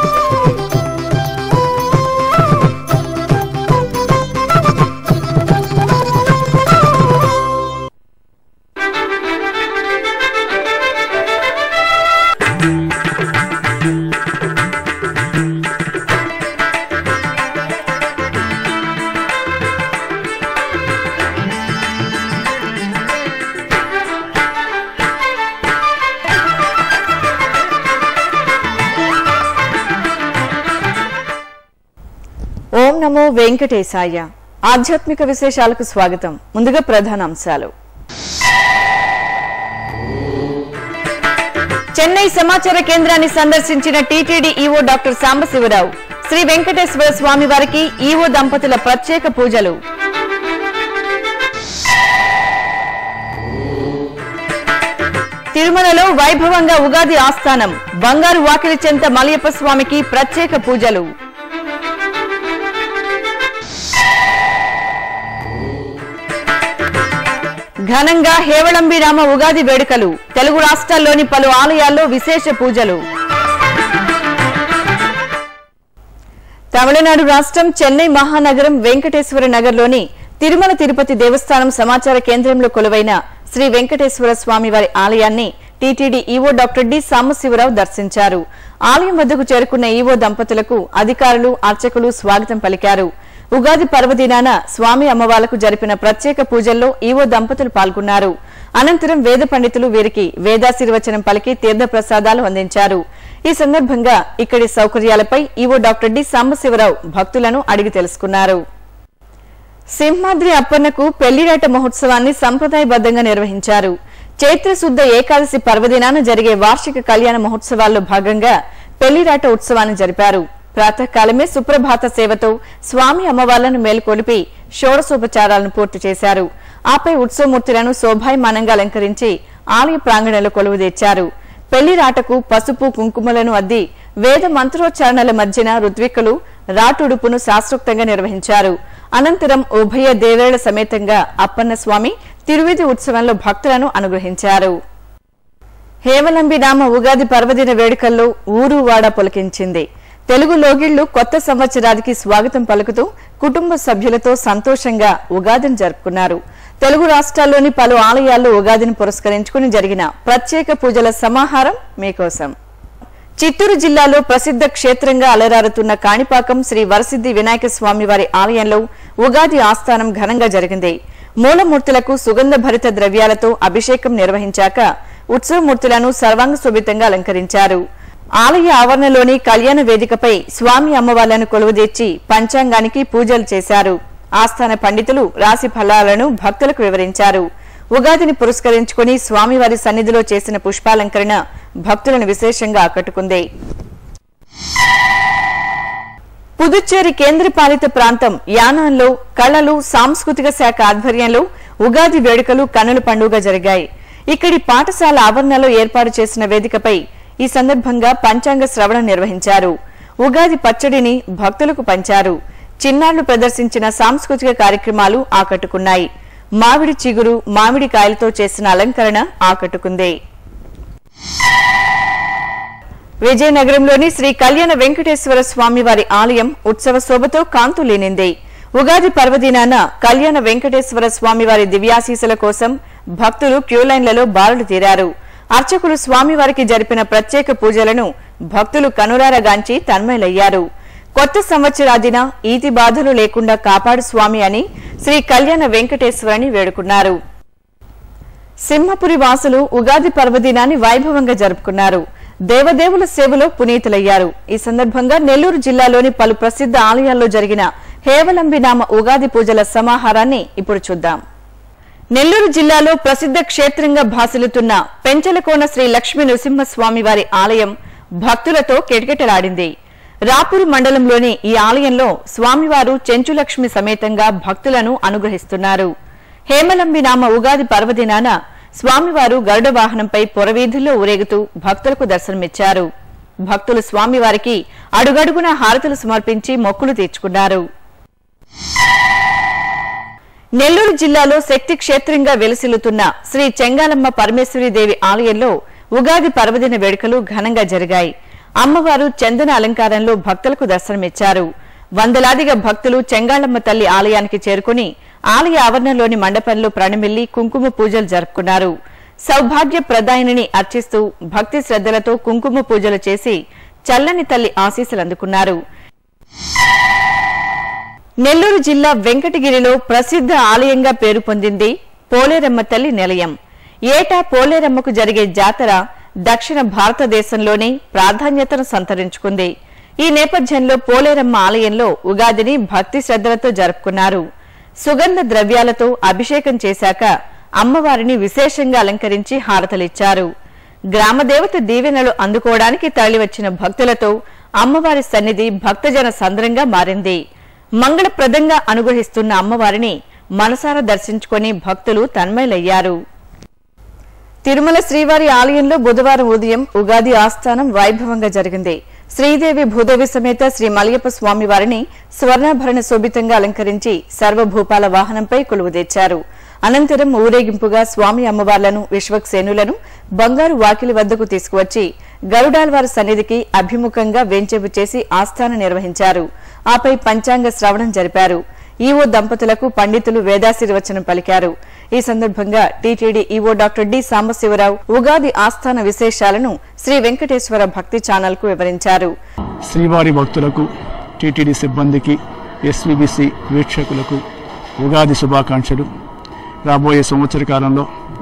ఓం నమో వెంకటేశాయ ఆధ్యాత్మిక విశేషాలకు స్వాగతం ముందుగా ప్రధాన అంశాలు చెన్నై సమాచార కేంద్రాన్ని సందర్శించిన TTD EO doctor Sambasiva Rao Sri Venkateswara Swamy వారికి ఈవో దంపతుల ప్రత్యేక పూజలు తిరుమలలో వైభవంగా ఉగాది ఆస్థానం బంగారు వాకిలి చెంత మలయప్ప స్వామికి ప్రత్యేక పూజలు ఘనంగా హేవళంబి రామ ఉగాది వేడుకలు తెలుగు రాష్ట్రాల్లోని పలు ఆలయాల్లో విశేష పూజలు తమిళనాడు రాష్ట్రం చెన్నై మహానగరం వెంకటేశ్వర నగర్లోని తిరుమల తిరుపతి దేవస్థానం సమాచార కేంద్రంలో కొలువైన శ్రీ వెంకటేశ్వర స్వామి వారి ఆలయాన్ని TTD EO doctor D Sambasiva Rao దర్శించారు ఆలయం వద్దకు చేరుకున్న ఈవో దంపతులకు అధికారులు అర్చకులు స్వాగతం పలికారు ఉగాది పర్వదినాన స్వామి అమ్మవార్లకు జరిపిన ప్రత్యేక పూజల్లో ఈవో దంపతులు పాల్గొన్నారు అనంతరం వేద పండితులు వీరికి వేదాశీర్వచనం పలికి తీర్థ ప్రసాదాలు అందించారు ఈ సందర్భంగా ఇక్కడి సౌకర్యాలపై ఈవో డాక్టర్ డి సాంబశివరావు భక్తులను అడిగి తెలుసుకున్నారు సింహాద్రి అప్పన్నకు పెళ్లిరాట మహోత్సవాన్ని సంప్రదాయబద్దంగా నిర్వహించారు చైత్ర శుద్ధ ఏకాదశి పర్వదినాన జరిగే వార్షిక కళ్యాణ మహోత్సవాల్లో భాగంగా పెళ్లిరాట ఉత్సవాన్ని జరిపారు ప్రాతకాలమే సుప్రభాత సేవతో స్వామి అమ్మవార్లను మేల్కొలిపి షోడశోపచారాలను పూర్తి చేశారు ఆపై ఉత్సవమూర్తులను శోభాయమానంగా అలంకరించి ఆలయ ప్రాంగణంలో కొలువు తెచ్చారు పెళ్లిరాటకు పసుపు కుంకుమలను అద్ది వేద మంత్రోచ్చారణల మధ్యన ఋత్విక్కులు రాటుడుపును శాస్త్రోక్తంగా నిర్వహించారు అనంతరం ఉభయ దేవేళ్ల సమేతంగా అప్పన్న స్వామి తిరువిధి ఉత్సవంలో భక్తులను అనుగ్రహించారు హేమలంబి నామ ఉగాది పర్వదిన వేడుకల్లో ఊరు వాడ పులకించింది తెలుగు లోగిళ్లు కొత్త సంవత్సరానికి స్వాగతం పలుకుతూ కుటుంబ సభ్యులతో సంతోషంగా ఉగాదిని జరుపుకున్నారు తెలుగు రాష్ట్రాల్లోని పలు ఆలయాల్లో ఉగాదిని పురస్కరించుకుని జరిగిన ప్రత్యేక పూజల సమాహారం మీకోసం చిత్తూరు జిల్లాలో ప్రసిద్ధ క్షేత్రంగా అలరారుతున్న కాణిపాకం శ్రీ వరసిద్ధి వినాయక స్వామి వారి ఆలయంలో ఉగాది ఆస్థానం ఘనంగా జరిగింది మూలమూర్తులకు సుగంధ భరిత ద్రవ్యాలతో అభిషేకం నిర్వహించాక ఉత్సవమూర్తులను సర్వాంగ శోభితంగా అలంకరించారు ఆలయ ఆవరణలోని కళ్యాణ వేదికపై స్వామి అమ్మవార్లను కొలువుదీర్చి పంచాంగానికి పూజలు చేశారు ఆస్థాన పండితులు రాశి ఫలాలను భక్తులకు వివరించారు ఉగాదిని పురస్కరించుకుని స్వామివారి సన్నిధిలో చేసిన పుష్పాలంకరణ భక్తులను విశేషంగా ఆకట్టుకుంది పుదుచ్చేరి కేంద్రపాలిత ప్రాంతం యానాంలో కళలు సాంస్కృతిక శాఖ ఆధ్వర్యంలో ఉగాది వేడుకలు కన్నుల పండుగ జరిగాయి ఇక్కడి పాఠశాల ఆవరణలో ఏర్పాటు చేసిన వేదికపై ఈ సందర్భంగా పంచాంగ శ్రవణం నిర్వహించారు ఉగాది పచ్చడిని భక్తులకు పంచారు చిన్నారులు ప్రదర్శించిన సాంస్కృతిక కార్యక్రమాలు ఆకట్టుకున్నాయి మామిడి చిగురు మామిడి కాయలతో చేసిన అలంకరణ ఆకట్టుకుంది విజయనగరంలోని శ్రీ కళ్యాణ వెంకటేశ్వర స్వామి వారి ఆలయం ఉత్సవ శోభతో కాంతులేనింది ఉగాది పర్వదినాన కళ్యాణ వెంకటేశ్వర స్వామి వారి దివ్యాశీసుల కోసం భక్తులు క్యూలైన్లలో బారులు తీరారు అర్చకులు స్వామివారికి జరిపిన ప్రత్యేక పూజలను భక్తులు కనురారగాంచి తన్మయులయ్యారు కొత్త సంవత్సరాదిన ఈతి బాధలు లేకుండా కాపాడు స్వామి అని శ్రీ కళ్యాణ వెంకటేశ్వరని వేడుకున్నారు సింహపురి వాసులు ఉగాది పర్వదినాన్ని వైభవంగా జరుపుకున్నారు దేవదేవుల సేవలో పునీతులయ్యారు ఈ సందర్భంగా నెల్లూరు జిల్లాలోని పలు ప్రసిద్ధ ఆలయాల్లో జరిగిన హేవలంబి నామ ఉగాది పూజల సమాహారాన్ని ఇప్పుడు చూద్దాం నెల్లూరు జిల్లాలో ప్రసిద్ధ క్షేత్రంగా భాసిల్లుతున్న పెంచలకోన శ్రీ లక్ష్మీ నృసింహస్వామి వారి ఆలయం భక్తులతో కిటకిటలాడింది రాపూరు మండలంలోని ఈ ఆలయంలో స్వామివారు చెంచులక్ష్మి సమేతంగా భక్తులను అనుగ్రహిస్తున్నారు హేమలంబి నామ ఉగాది పర్వదినాన స్వామివారు గరుడ వాహనంపై పొరవీధుల్లో ఊరేగుతూ భక్తులకు దర్శనమిచ్చారు భక్తులు స్వామివారికి అడుగడుగున హారతులు సమర్పించి మొక్కులు తీర్చుకున్నారు నెల్లూరు జిల్లాలో శక్తి క్షేత్రంగా వెలసిల్లుతున్న శ్రీ చెంగాలమ్మ పరమేశ్వరీదేవి ఆలయంలో ఉగాది పర్వదిన వేడుకలు ఘనంగా జరిగాయి అమ్మవారు చందన అలంకారంలో భక్తులకు దర్శనమిచ్చారు వందలాదిగా భక్తులు చెంగాళమ్మ తల్లి ఆలయానికి చేరుకుని ఆలయ ఆవరణలోని మండపంలో ప్రణమిల్లి కుంకుమ పూజలు జరుపుకున్నారు సౌభాగ్య ప్రదాయనిని అర్చిస్తూ భక్తి శ్రద్ధలతో కుంకుమ పూజలు చేసి చల్లని తల్లి ఆశీస్సులు అందుకున్నారు నెల్లూరు జిల్లా వెంకటగిరిలో ప్రసిద్ధ ఆలయంగా పేరు పొందింది పోలేరమ్మ తల్లి నిలయం ఏటా పోలేరమ్మకు జరిగే జాతర దక్షిణ భారతదేశంలోనే ప్రాధాన్యతను సంతరించుకుంది ఈ నేపథ్యంలో పోలేరమ్మ ఆలయంలో ఉగాదిని భక్తి శ్రద్ధలతో జరుపుకున్నారు సుగంధ ద్రవ్యాలతో అభిషేకం చేశాక అమ్మవారిని విశేషంగా అలంకరించి హారతలిచ్చారు గ్రామదేవత దీవెనలు అందుకోవడానికి తరలివచ్చిన భక్తులతో అమ్మవారి సన్నిధి భక్తజన సంద్రంగా మారింది మంగళప్రదంగా అనుగ్రహిస్తున్న అమ్మవారిని మనసారా దర్శించుకొని భక్తులు తన్మయులయ్యారు తిరుమల శ్రీవారి ఆలయంలో బుధవారం ఉదయం ఉగాది ఆస్థానం వైభవంగా జరిగింది శ్రీదేవి భూదేవి సమేత శ్రీ మలయప్ప స్వామి వారిని స్వర్ణాభరణ శోభితంగా అలంకరించి సర్వభూపాల వాహనంపై కొలువుదీర్చారు అనంతరం ఊరేగింపుగా స్వామి అమ్మవార్లను విశ్వక్సేనులను బంగారు వాకిలి వద్దకు తీసుకువచ్చి గరుడాల్వారి సన్నిధికి అభిముఖంగా వెంచెపు చేసి ఆస్థానం నిర్వహించారు ఆపై పంచాంగ శ్రవణం జరిపారు ఈవో దంపతులకు పండితులు వేదాశీర్వచనం పలికారు ఈ సందర్భంగా TTD EO doctor D Sambasiva Rao Ugadi ఆస్థాన విశేషాలను శ్రీ వెంకటేశ్వర భక్తి ఛానల్ కు వివరించారు శ్రీవారి భక్తులకు టీటీడీ సిబ్బందికి ఎస్వీబీసీ వీక్షకులకు ఉగాది శుభాకాంక్షలు రాబోయే సంవత్సర కాలంలో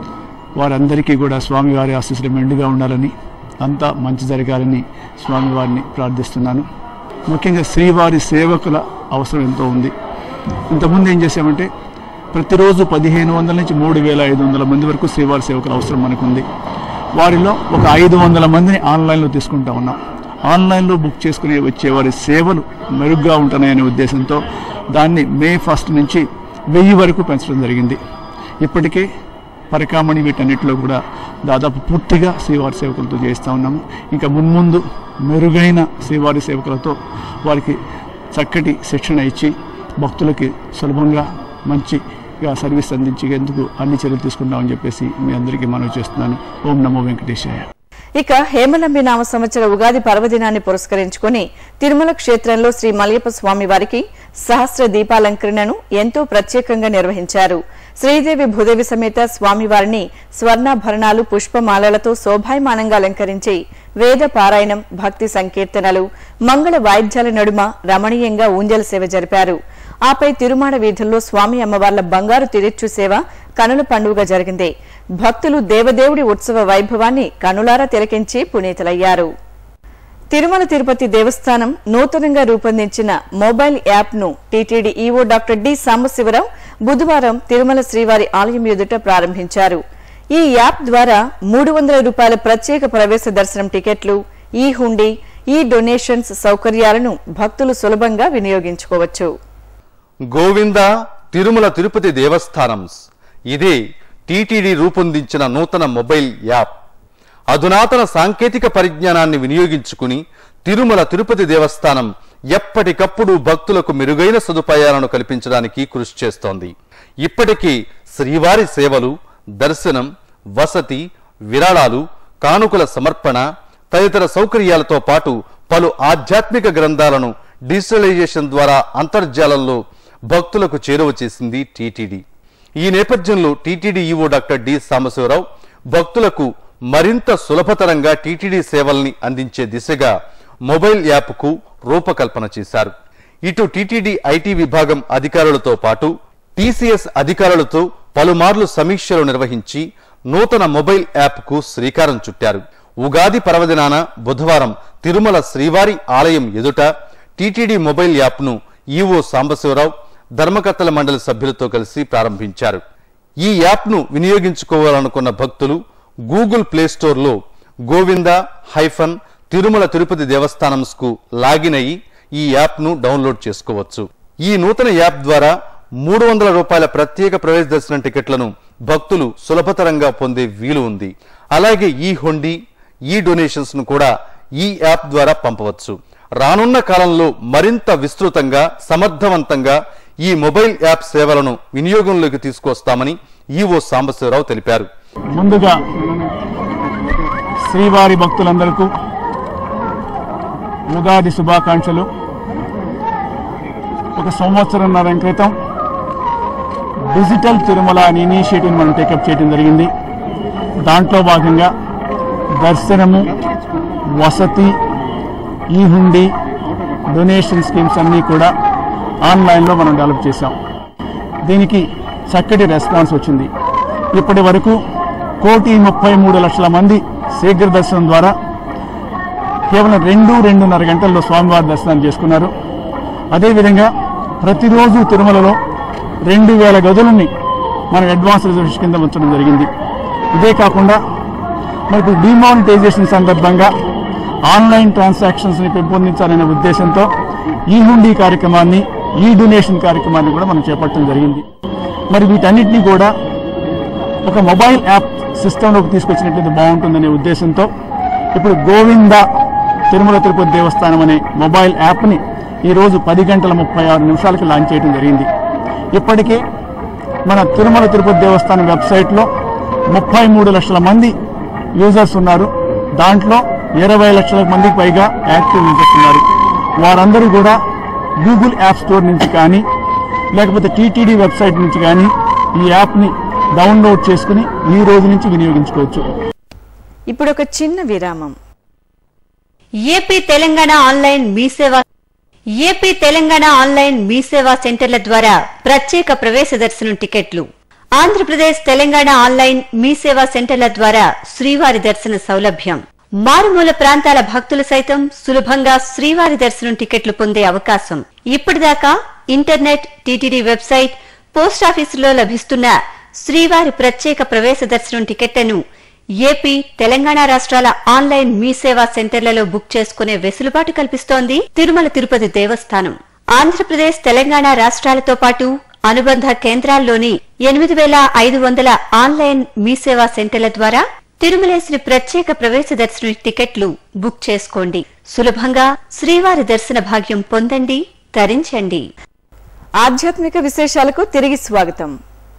వారందరికీ కూడా స్వామివారి ఆశీస్సులు మెండుగా ఉండాలని అంతా మంచి జరగాలని స్వామివారిని ప్రార్థిస్తున్నాను ముఖ్యంగా శ్రీవారి సేవకుల అవసరం ఎంతో ఉంది ఇంతకుముందు ఏం చేసామంటే ప్రతిరోజు పదిహేను వందల నుంచి మూడు వేల ఐదు వందల మంది వరకు శ్రీవారి సేవకుల అవసరం మనకుంది వారిలో ఒక ఐదు వందల మందిని ఆన్లైన్లో తీసుకుంటా ఉన్నాం ఆన్లైన్లో బుక్ చేసుకుని వచ్చే వారి సేవలు మెరుగ్గా ఉంటున్నాయనే ఉద్దేశంతో దాన్ని మే ఫస్ట్ నుంచి వెయ్యి వరకు పెంచడం జరిగింది ఇప్పటికే పరికామణి వీటన్నిటిలో కూడా దాదాపు పూర్తిగా శ్రీవారి సేవకులతో చేస్తూ ఉన్నాము ఇంకా మున్ముందు మెరుగైన శ్రీవారి సేవకులతో వారికి చక్కటి శిక్షణ ఇచ్చి భక్తులకి సులభంగా మంచిగా సర్వీస్ అందించేందుకు అన్ని చర్యలు తీసుకుంటామని చెప్పేసి మీ అందరికీ మనవి చేస్తున్నాను ఓం నమో వెంకటేశాయ ఇక హేమలంబి నామ సంవత్సర ఉగాది పర్వదినాన్ని పురస్కరించుకుని తిరుమల క్షేత్రంలో శ్రీ మలయప్ప స్వామి వారికి సహస్ర దీపాలంకరణను ఎంతో ప్రత్యేకంగా నిర్వహించారు శ్రీదేవి భూదేవి సమేత స్వామివారిని స్వర్ణాభరణాలు పుష్పమాలలతో శోభాయమానంగా అలంకరించి వేద పారాయణం భక్తి సంకీర్తనలు మంగళ వాయిద్యాల నడుమ రమణీయంగా ఊంజల సేవ జరిపారు ఆపై తిరుమాడ వీధుల్లో స్వామి అమ్మవార్ల బంగారు తిరిచ్చు సేవ కనుల పండుగ జరిగింది భక్తులు దేవదేవుడి ఉత్సవ వైభవాన్ని కనులారా తిలకించి పునీతులయ్యారు తిరుమల తిరుపతి దేవస్థానం నూతనంగా రూపొందించిన మొబైల్ యాప్ ను TTD EO doctor D Sambasiva Rao బుధవారం తిరుమల శ్రీవారి ఆలయం ఎదుట ప్రారంభించారు ఈ యాప్ ద్వారా మూడు వందల రూపాయల ప్రత్యేక ప్రవేశ దర్శనం టికెట్లు ఈ హుండీ ఈ డొనేషన్స్ సౌకర్యాలను భక్తులు సులభంగా వినియోగించుకోవచ్చు గోవింద తిరుమల తిరుపతి దేవస్థానంస్ ఇదే టీటీడీ రూపొందించిన నూతన మొబైల్ యాప్ అధునాతన సాంకేతిక పరిజ్ఞానాన్ని వినియోగించుకుని తిరుమల తిరుపతి దేవస్థానం ఎప్పటికప్పుడు భక్తులకు మెరుగైన సదుపాయాలను కల్పించడానికి కృషి చేస్తోంది ఇప్పటికీ శ్రీవారి సేవలు దర్శనం వసతి విరాళాలు కానుకల సమర్పణ తదితర సౌకర్యాలతో పాటు పలు ఆధ్యాత్మిక గ్రంథాలను డిజిటలైజేషన్ ద్వారా అంతర్జాలంలో భక్తులకు చేరువ చేసింది టీటీడీ ఈ నేపథ్యంలో TTD EO doctor D Sambasiva Rao భక్తులకు మరింత సులభతరంగా టీటీడీ సేవల్ని అందించే దిశగా మొబైల్ యాప్కు రూపకల్పన చేశారు ఇటు టీటీడీ ఐటీ విభాగం అధికారులతో పాటు టీసీఎస్ అధికారులతో పలుమార్లు సమీక్షలు నిర్వహించి నూతన మొబైల్ యాప్కు శ్రీకారం చుట్టారు ఉగాది పర్వదినాన బుధవారం తిరుమల శ్రీవారి ఆలయం ఎదుట టీటీడీ మొబైల్ యాప్ను ఈవో సాంబశివరావు ధర్మకర్తల మండలి సభ్యులతో కలిసి ప్రారంభించారు ఈ యాప్ను వినియోగించుకోవాలనుకున్న భక్తులు గూగుల్ ప్లే స్టోర్లో గోవింద హైఫన్ తిరుమల తిరుపతి దేవస్థానంస్కు లాగిన్ అయ్యి ఈ యాప్ను డౌన్లోడ్ చేసుకోవచ్చు ఈ నూతన యాప్ ద్వారా మూడు వందల రూపాయల ప్రత్యేక ప్రవేశ దర్శనం టికెట్లను భక్తులు సులభతరంగా పొందే వీలు ఉంది అలాగే ఈ హుండీ ఈ డొనేషన్స్ ను కూడా ఈ యాప్ ద్వారా పంపవచ్చు రానున్న కాలంలో మరింత విస్తృతంగా సమర్థవంతంగా ఈ మొబైల్ యాప్ సేవలను వినియోగంలోకి తీసుకొస్తామని ఈవో సాంబశివరావు తెలిపారు ముందుగా శ్రీవారి భక్తులందరికీ ఉగాది శుభాకాంక్షలు ఒక సంవత్సరంన్నర క్రితం డిజిటల్ తిరుమల అనే ఇనిషియేటివ్ మనం టేకప్ చేయడం జరిగింది దాంట్లో భాగంగా దర్శనము వసతి ఈ హుండీ డొనేషన్ స్కీమ్స్ అన్నీ కూడా ఆన్లైన్లో మనం డెవలప్ చేశాం దీనికి చక్కటి రెస్పాన్స్ వచ్చింది ఇప్పటి వరకు కోటి ముప్పై మూడు లక్షల మంది శీఘ్ర దర్శనం ద్వారా కేవలం రెండు రెండున్నర గంటల్లో స్వామివారి దర్శనం చేసుకున్నారు అదేవిధంగా ప్రతిరోజు తిరుమలలో రెండు వేల గదులని మనం అడ్వాన్స్ రిజర్వేషన్ కింద ఉంచడం జరిగింది ఇదే కాకుండా మనకు డిమానిటైజేషన్ సందర్భంగా ఆన్లైన్ ట్రాన్సాక్షన్స్ని పెంపొందించాలనే ఉద్దేశంతో ఈ హుండీ కార్యక్రమాన్ని ఈ డొనేషన్ కార్యక్రమాన్ని కూడా మనం చేపట్టడం జరిగింది మరి వీటన్నిటినీ కూడా ఒక మొబైల్ యాప్ సిస్టంలోకి తీసుకొచ్చినట్లయితే బాగుంటుందనే ఉద్దేశంతో ఇప్పుడు గోవింద తిరుమల తిరుపతి దేవస్థానం అనే మొబైల్ యాప్ని ఈరోజు పది గంటల ముప్పై ఆరు నిమిషాలకి లాంచ్ చేయడం జరిగింది ఇప్పటికే మన తిరుమల తిరుపతి దేవస్థానం వెబ్సైట్లో ముప్పై మూడు లక్షల మంది యూజర్స్ ఉన్నారు దాంట్లో ఇరవై లక్షల మందికి పైగా యాక్టివ్ యూజర్స్ ఉన్నారు వారందరూ కూడా గూగుల్ యాప్ స్టోర్ నుంచి కానీ లేకపోతే టీటీడీ వెబ్సైట్ నుంచి కానీ ఈ యాప్ని డౌన్లోడ్ చేసుకుని ఈ రోజు నుంచి వినియోగించుకోవచ్చు ఇప్పుడు ఒక చిన్న విరామం ఏపీ తెలంగాణ ఆన్లైన్ మీ సేవ ఏపీ తెలంగాణ ఆన్లైన్ మీ సేవా సెంటర్ల ద్వారా ప్రత్యేక ప్రవేశ దర్శనం టికెట్లు ఆంధ్రప్రదేశ్ తెలంగాణ ఆన్లైన్ మీ సేవా సెంటర్ల ద్వారా శ్రీవారి దర్శన సౌలభ్యం మారుమూల ప్రాంతాల భక్తులు సైతం సులభంగా శ్రీవారి దర్శనం టికెట్లు పొందే అవకాశం ఇప్పటిదాకా ఇంటర్నెట్ టీటీడీ వెబ్సైట్ పోస్టాఫీసులో లభిస్తున్న శ్రీవారి ప్రత్యేక ప్రవేశ దర్శనం టికెట్లను ఏపీ తెలంగాణ రాష్ట్రాల ఆన్లైన్ మీ సేవా సెంటర్లలో బుక్ చేసుకునే వెసులుబాటు కల్పిస్తోంది తిరుమల తిరుపతి దేవస్థానం ఆంధ్రప్రదేశ్ తెలంగాణ రాష్ట్రాలతో పాటు అనుబంధ కేంద్రాల్లోని ఎనిమిది వేల ఐదు వందల ఆన్లైన్ మీ సేవా సెంటర్ల ద్వారా తిరుమలేశ్వరి ప్రత్యేక ప్రవేశ దర్శన టికెట్లు బుక్ చేసుకోండి సులభంగా శ్రీవారి దర్శన భాగ్యం పొందండి తరించండి ఆధ్యాత్మిక విశేషాలకు తిరిగి స్వాగతం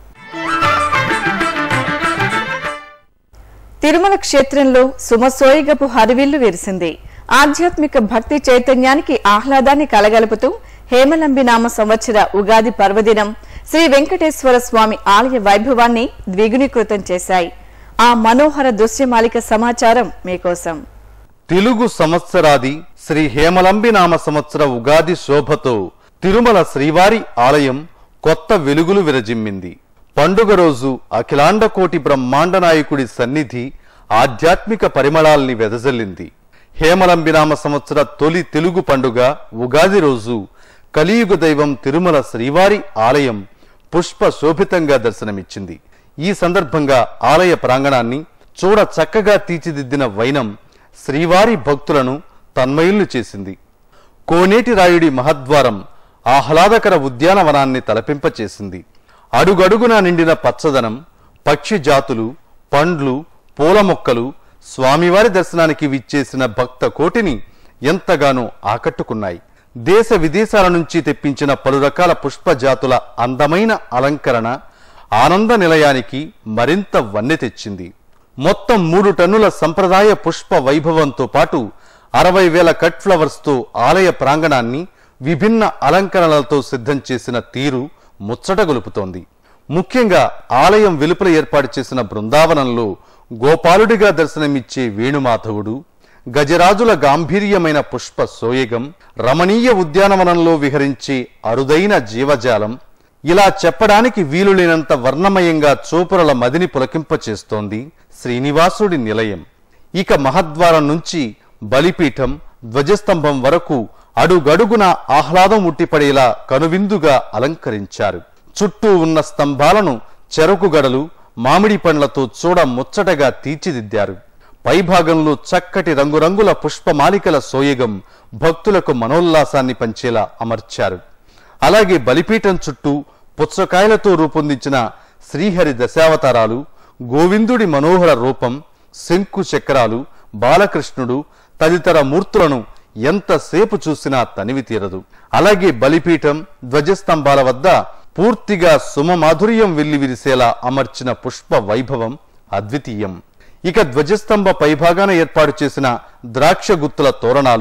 తిరుమల క్షేత్రంలో సుమసోయిగపు హరివిల్లు విరిసింది ఆధ్యాత్మిక భక్తి చైతన్యానికి ఆహ్లాదాన్ని కలగలుపుతూ హేమలంబి నామ సంవత్సర ఉగాది పర్వదినం శ్రీ వెంకటేశ్వర స్వామి ఆలయ వైభవాన్ని ద్విగుణీకృతం చేశాయి ఆ మనోహర దృశ్యమాలిక సమాచారం మీకోసం తెలుగు సంవత్సరాది శ్రీ హేమలంబి నామ సంవత్సర ఉగాది శోభతో తిరుమల శ్రీవారి ఆలయం కొత్త వెలుగులు విరజిమ్మింది పండుగ రోజు అఖిలాండ కోటి బ్రహ్మాండ నాయకుడి సన్నిధి ఆధ్యాత్మిక పరిమళాల్ని వెదజల్లింది హేమలంబి నామ సంవత్సర తొలి తెలుగు పండుగ ఉగాది రోజు కలియుగ దైవం తిరుమల శ్రీవారి ఆలయం పుష్ప శోభితంగా దర్శనమిచ్చింది ఈ సందర్భంగా ఆలయ ప్రాంగణాన్ని చూడ చక్కగా తీర్చిదిద్దిన వైనం శ్రీవారి భక్తులను తన్మయుల్ని చేసింది కోనేటి రాయుడి మహద్వారం ఆహ్లాదకర ఉద్యానవనాన్ని తలపింపచేసింది అడుగడుగునా నిండిన పచ్చదనం పక్షి జాతులు పండ్లు పూల మొక్కలు స్వామివారి దర్శనానికి విచ్చేసిన భక్త కోటిని ఎంతగానో ఆకట్టుకున్నాయి దేశ విదేశాల నుంచి తెప్పించిన పలు రకాల పుష్ప జాతుల అందమైన అలంకరణ ఆనంద నిలయానికి మరింత వన్నె తెచ్చింది మొత్తం మూడు టన్నుల సంప్రదాయ పుష్ప వైభవంతో పాటు అరవై వేల కట్ ఫ్లవర్స్తో ఆలయ ప్రాంగణాన్ని విభిన్న అలంకరణలతో సిద్ధం చేసిన తీరు ముచ్చట గొలుపుతోంది ముఖ్యంగా ఆలయం వెలుపల ఏర్పాటు చేసిన బృందావనంలో గోపాలుడిగా దర్శనమిచ్చే వేణుమాధవుడు గజరాజుల గాంభీర్యమైన పుష్ప సోయగం రమణీయ ఉద్యానవనంలో విహరించే అరుదైన జీవజాలం ఇలా చెప్పడానికి వీలులేనంత వర్ణమయంగా చూపురల మదిని పులకింపచేస్తోంది శ్రీనివాసుడి నిలయం ఇక మహద్వారం నుంచి బలిపీఠం ధ్వజస్తంభం వరకు అడుగడుగున ఆహ్లాదం ఉట్టిపడేలా కనువిందుగా అలంకరించారు చుట్టూ ఉన్న స్తంభాలను చెరకు గడలు మామిడి పండ్లతో చూడ ముచ్చటగా తీర్చిదిద్దారు పైభాగంలో చక్కటి రంగురంగుల పుష్పమాలికల సోయగం భక్తులకు మనోల్లాసాన్ని పంచేలా అమర్చారు అలాగే బలిపీఠం చుట్టూ పుచ్చకాయలతో రూపొందించిన శ్రీహరి దశావతారాలు గోవిందుడి మనోహర రూపం శంకు చక్రాలు బాలకృష్ణుడు తదితర మూర్తులను ఎంతసేపు చూసినా తనివి తీరదు అలాగే బలిపీఠం ధ్వజస్తంభాల వద్ద పూర్తిగా సుమమాధుర్యం వెల్లివిరిసేలా అమర్చిన పుష్ప వైభవం అద్వితీయం ఇక ధ్వజస్తంభ పైభాగాన ఏర్పాటు చేసిన ద్రాక్ష గుత్తుల తోరణాలు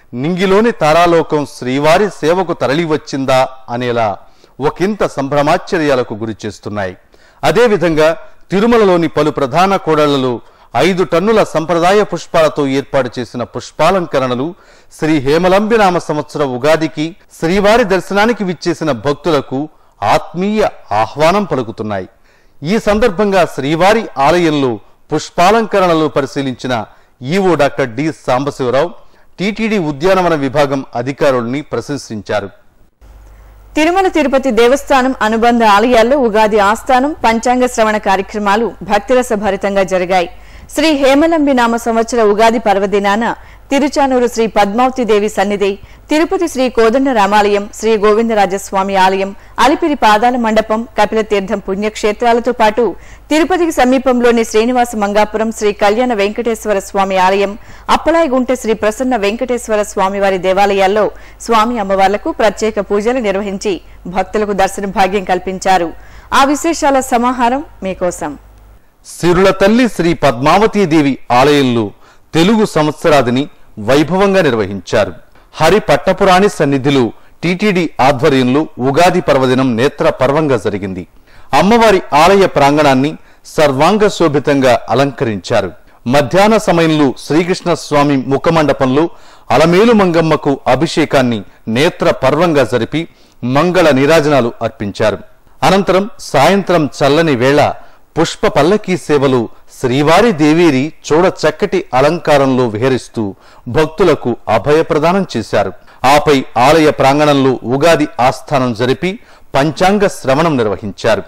నింగిలోని తారాలోకం శ్రీవారి సేవకు తరలివచ్చిందా అనేలా ఒకంత సంభ్రమాశ్చర్యాలకు గురి చేస్తున్నాయి అదేవిధంగా తిరుమలలోని పలు ప్రధాన కూడళ్లలో ఐదు టన్నుల సంప్రదాయ పుష్పాలతో ఏర్పాటు చేసిన పుష్పాలంకరణలు శ్రీ హేమలంబినామ సంవత్సర ఉగాదికి శ్రీవారి దర్శనానికి విచ్చేసిన భక్తులకు ఆత్మీయ ఆహ్వానం పలుకుతున్నాయి ఈ సందర్భంగా శ్రీవారి ఆలయంలో పుష్పాలంకరణలు పరిశీలించిన EO doctor D Sambasiva Rao TTD ఉద్యానవన విభాగం అధికారుల్ని ప్రశంసించారు తిరుమల తిరుపతి దేవస్థానం అనుబంధ ఆలయాల్లో ఉగాది ఆస్థానం పంచాంగ శ్రవణ కార్యక్రమాలు భక్తిరస భరితంగా జరిగాయి శ్రీ హేమలంబి నామ సంవత్సర ఉగాది పర్వదినాన తిరుచానూరు శ్రీ పద్మావతి దేవి సన్నిధి తిరుపతి శ్రీ కోదండ రామాలయం శ్రీ గోవిందరాజస్వామి ఆలయం అలిపిరి పాదాల మండపం కపిలతీర్థం పుణ్యక్షేత్రాలతో పాటు తిరుపతికి సమీపంలోని శ్రీనివాస మంగాపురం శ్రీ కళ్యాణ వెంకటేశ్వర స్వామి ఆలయం అప్పలాయగుంట శ్రీ ప్రసన్న వెంకటేశ్వర స్వామివారి దేవాలయాల్లో స్వామి అమ్మవార్లకు ప్రత్యేక పూజలు నిర్వహించి భక్తులకు దర్శన భాగ్యం కల్పించారు ఆ విశేషాల సమాహారం మీకోసం సిరుల తల్లి శ్రీ పద్మావతీదేవి ఆలయంలో తెలుగు సంవత్సరాదిని వైభవంగా నిర్వహించారు హరి పట్టపురాణి సన్నిధిలో టీటీడీ ఆధ్వర్యంలో ఉగాది పర్వదినం నేత్ర పర్వంగా జరిగింది అమ్మవారి ఆలయ ప్రాంగణాన్ని సర్వాంగ శోభితంగా అలంకరించారు మధ్యాహ్న సమయంలో శ్రీకృష్ణ స్వామి ముఖమండపంలో అలమేలు మంగమ్మకు అభిషేకాన్ని నేత్ర పర్వంగా జరిపి మంగళ నీరాజనాలు అర్పించారు అనంతరం సాయంత్రం చల్లని వేళ పుష్ప పల్లకీ సేవలు శ్రీవారి దేవేరి చూడ చక్కటి అలంకారంలో విహరిస్తూ భక్తులకు అభయప్రదానం చేశారు ఆపై ఆలయ ప్రాంగణంలో ఉగాది ఆస్థానం జరిపి పంచాంగ శ్రవణం నిర్వహించారు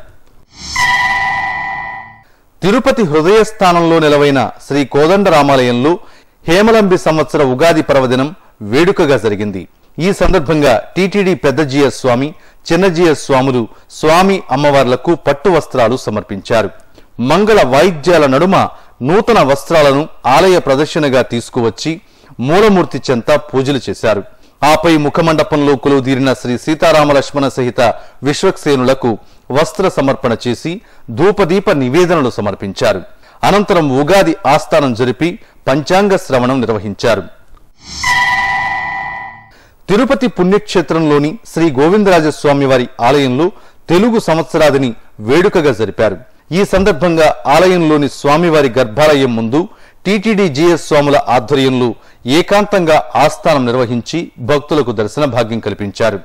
తిరుపతి హృదయ స్థానంలో నిలవైన శ్రీ కోదండరామాలయంలో హేమలంబి సంవత్సర ఉగాది పర్వదినం వేడుకగా జరిగింది ఈ సందర్భంగా టీటీడీ పెద్దజీఎస్ స్వామి చిన్నజీఎస్ స్వాములు స్వామి అమ్మవార్లకు పట్టు వస్త్రాలు సమర్పించారు మంగళ వాయిద్యాల నడుమ నూతన వస్త్రాలను ఆలయ ప్రదర్శనగా తీసుకువచ్చి మూలమూర్తి చెంత పూజలు చేశారు ఆపై ముఖమండపంలో కొలువుదీరిన శ్రీ సీతారామ లక్ష్మణ సహిత విశ్వక్సేనులకు వస్త్ర సమర్పణ చేసి ధూపదీప నివేదనలు సమర్పించారు అనంతరం ఉగాది ఆస్థానం జరిపి పంచాంగ శ్రవణం నిర్వహించారు తిరుపతి పుణ్యక్షేత్రంలోని శ్రీ గోవిందరాజస్వామి వారి ఆలయంలో తెలుగు సంవత్సరాదిని వేడుకగా జరిపారు ఈ సందర్భంగా ఆలయంలోని స్వామివారి గర్భాలయం ముందు టీటీడీ జిఎస్ స్వాముల ఆధ్వర్యంలో ఏకాంతంగా ఆస్థానం నిర్వహించి భక్తులకు దర్శన భాగ్యం కల్పించారు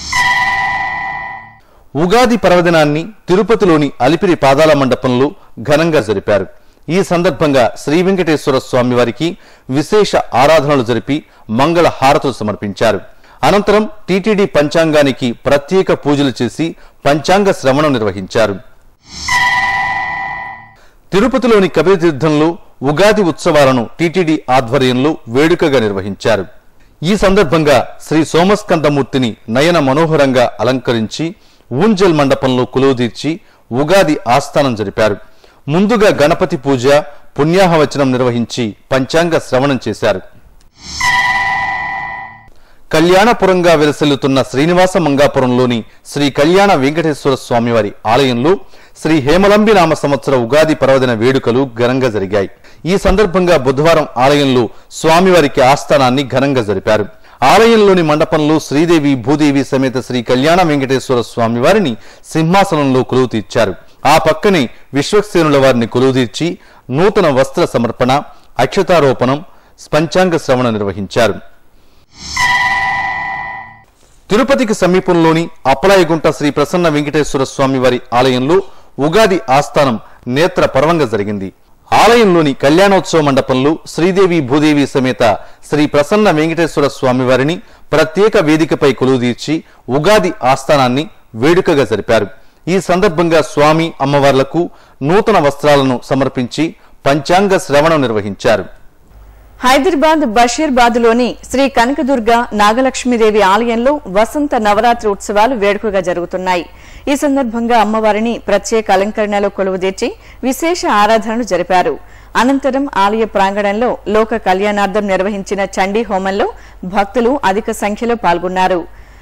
ఉగాది పర్వదినాన్ని తిరుపతిలోని అలిపిరి పాదాల మండపంలో ఘనంగా జరిపారు ఈ సందర్భంగా శ్రీ వెంకటేశ్వర స్వామి వారికి విశేష ఆరాధనలు జరిపి మంగళ హారతులు సమర్పించారు అనంతరం టీటీడీ పంచాంగానికి ప్రత్యేక పూజలు చేసి పంచాంగ శ్రవణం నిర్వహించారు తిరుపతిలోని కపిలతీర్థంలో ఉగాది ఉత్సవాలను టీటీడీ ఆధ్వర్యంలో వేడుకగా నిర్వహించారు ఈ సందర్భంగా శ్రీ సోమస్కందమూర్తిని నయన మనోహరంగా అలంకరించి ఊంజల్ మండపంలో కొలువుదీర్చి ఉగాది ఆస్థానం జరిపారు ముందుగా గణపతి పూజ పుణ్యాహవచనం నిర్వహించి పంచాంగ శ్రవణం చేశారు కళ్యాణపురంగా విలసిల్లుతున్న శ్రీనివాస మంగాపురంలోని శ్రీ కళ్యాణ వెంకటేశ్వర స్వామివారి ఆలయంలో శ్రీ హేమలంబి నామ సంవత్సర ఉగాది పర్వదిన వేడుకలు ఘనంగా జరిగాయి ఈ సందర్భంగా బుధవారం ఆలయంలో స్వామివారికి ఆస్థానాన్ని ఘనంగా జరిపారు ఆలయంలోని మండపంలో శ్రీదేవి భూదేవి సమేత శ్రీ కళ్యాణ వెంకటేశ్వర స్వామి వారిని సింహాసనంలో కొలువు తీర్చారు ఆ పక్కనే విశ్వక్సేనుల వారిని కొలువుదీర్చి నూతన వస్త్ర సమర్పణ అక్షతారోపణం పంచాంగ శ్రవణ నిర్వహించారు తిరుపతికి సమీపంలోని అప్పలాయగుంట శ్రీ ప్రసన్న వెంకటేశ్వర స్వామి వారి ఆలయంలో ఉగాది ఆస్థానం నేత్ర పర్వంగా జరిగింది ఆలయంలోని కళ్యాణోత్సవ మండపంలో శ్రీదేవి భూదేవి సమేత శ్రీ ప్రసన్న వెంకటేశ్వర స్వామి వారిని ప్రత్యేక వేదికపై కొలువుదీర్చి ఉగాది ఆస్థానాన్ని వేడుకగా జరిపారు ఈ సందర్భంగా స్వామి అమ్మవార్లకు నూతన వస్త్రాలను సమర్పించి పంచాంగ శ్రవణం నిర్వహించారు హైదరాబాద్ బషీర్బాద్లోని శ్రీ కనకదుర్గ నాగలక్ష్మీదేవి ఆలయంలో వసంత నవరాత్రి ఉత్సవాలు వేడుకగా జరుగుతున్నాయి ఈ సందర్భంగా అమ్మవారిని ప్రత్యేక అలంకరణలో కొలువుదీర్చి విశేష ఆరాధనలు జరిపారు అనంతరం ఆలయ ప్రాంగణంలో లోక కళ్యాణార్థం నిర్వహించిన చండీ హోమంలో భక్తులు అధిక సంఖ్యలో పాల్గొన్నారు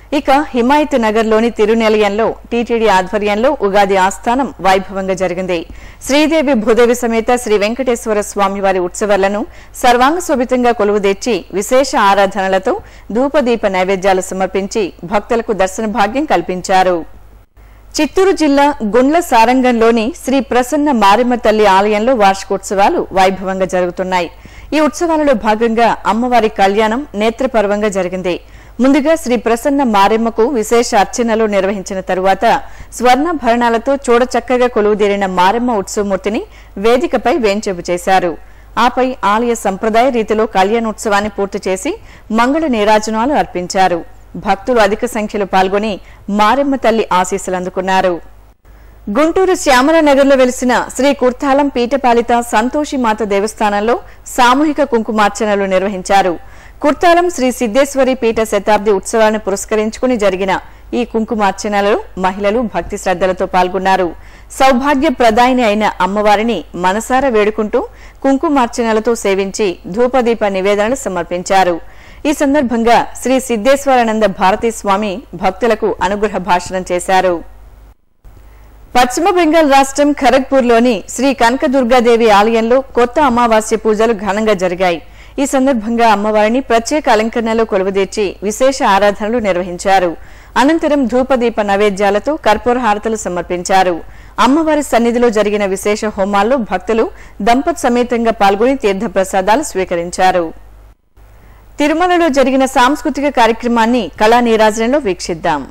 ఇక హిమాయత్ నగర్లోని తిరునిలయంలో టీటీడీ ఆధ్వర్యంలో ఉగాది ఆస్థానం వైభవంగా జరిగింది శ్రీదేవి భూదేవి సమేత శ్రీ వెంకటేశ్వర స్వామివారి ఉత్సవాలను సర్వాంగ శోభితంగా కొలువుదీర్చి విశేష ఆరాధనలతో ధూపదీప నైవేద్యాలు సమర్పించి భక్తులకు దర్శన భాగ్యం కల్పించారు చిత్తూరు జిల్లా గుండ్ల సారంగంలోని శ్రీ ప్రసన్న మారిమ్మ తల్లి ఆలయంలో వార్షికోత్సవాలు వైభవంగా జరుగుతున్నాయి ఈ ఉత్సవాలలో భాగంగా అమ్మవారి కళ్యాణం నేత్రపర్వంగా జరిగింది ముందుగా శ్రీ ప్రసన్న మారెమ్మకు విశేష అర్చనలు నిర్వహించిన తరువాత స్వర్ణభరణాలతో చూడచక్కగా కొలువుదీరిన మారెమ్మ ఉత్సవమూర్తిని వేదికపై వేంచేపు చేశారు ఆపై ఆలయ సంప్రదాయ రీతిలో కళ్యాణోత్సవాన్ని పూర్తి చేసి మంగళ నీరాజనాలు అర్పించారు భక్తులు అధిక సంఖ్యలో పాల్గొని మారెమ్మ తల్లి ఆశీస్సులు అందుకున్నారు గుంటూరు శ్యామలనగర్లో వెలిసిన శ్రీ కుర్తాలం పీఠపాలిత సంతోషిమాత దేవస్థానంలో సామూహిక కుంకుమార్చనలు నిర్వహించారు కుర్తాలం శ్రీ సిద్దేశ్వరి పీఠ శతాబ్ది ఉత్సవాలను పురస్కరించుకుని జరిగిన ఈ కుంకుమార్చనలలో మహిళలు భక్తి శ్రద్దలతో పాల్గొన్నారు సౌభాగ్య ప్రదాయిని అయిన అమ్మవారిని మనసారా వేడుకుంటూ కుంకుమార్చనలతో సేవించి ధూపదీప నివేదనలు సమర్పించారు ఈ సందర్భంగా శ్రీ సిద్దేశ్వరానంద భారతీ స్వామి భక్తులకు అనుగ్రహ భాషణం చేశారు పశ్చిమ బెంగాల్ రాష్ట్రం ఖరగ్పూర్లోని శ్రీ కనకదుర్గాదేవి ఆలయంలో కొత్త అమావాస్య పూజలు ఘనంగా జరిగాయి ఈ సందర్భంగా అమ్మవారిని ప్రత్యేక అలంకరణలో కొలువుదీర్చి విశేష ఆరాధనలు నిర్వహించారు అనంతరం ధూపదీప నైవేద్యాలతో కర్పూర హారతలు సమర్పించారు అమ్మవారి సన్నిధిలో జరిగిన విశేష హోమాల్లో భక్తులు దంపత్ సమేతంగా పాల్గొని తీర్థప్రసాదాలు స్వీకరించారు తిరుమలలో జరిగిన సాంస్కృతిక కార్యక్రమాన్ని కళా నీరాజనంలో వీక్షిద్దాం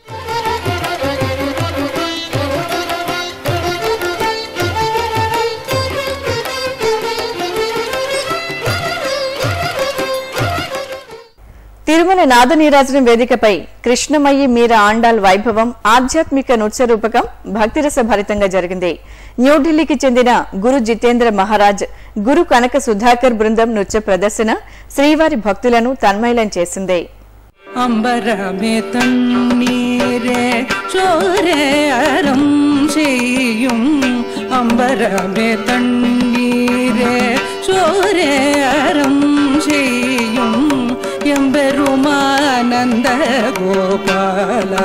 తిరుమల నాదనీరాజనం వేదికపై కృష్ణమయ్యి మీర ఆండాల్ వైభవం ఆధ్యాత్మిక నృత్య రూపకం భక్తిరస భరితంగా జరిగింది న్యూఢిల్లీకి చెందిన గురు జితేంద్ర మహారాజ్ గురు కనక సుధాకర్ బృందం నృత్య ప్రదర్శన శ్రీవారి భక్తులను తన్మయలం చేసింది അമ്പരമേ തണ്ണീരേ ചോരേ അരം ചെയ്യും അമ്പരമേ തണ്ണീരേ ചോരേ അരം ചെയ്യും എമ്പെരുമാനന്ദ ഗോപാല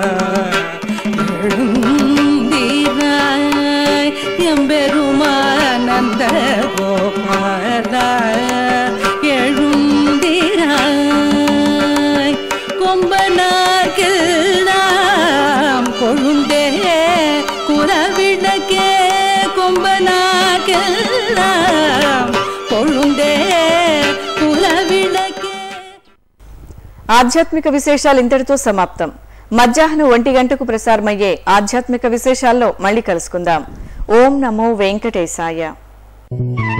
എഴുന്തീരായ് എമ്പെരുമാനന്ദ ഗോപാല எழுந்திராய் கொம்பனார்க்கெல்லாம் கொழுந்தே குறவிடக்கே கொம்பனார்க்கெல்லாம் கொழுந்தே குறவிடக்கே ఆధ్యాత్మిక విశేషాలు ఇంతటితో సమాప్తం మధ్యాహ్నం ఒంటి గంటకు ప్రసారమయ్యే ఆధ్యాత్మిక విశేషాల్లో మళ్ళీ కలుసుకుందాం ఓం నమో వెంకటేశాయ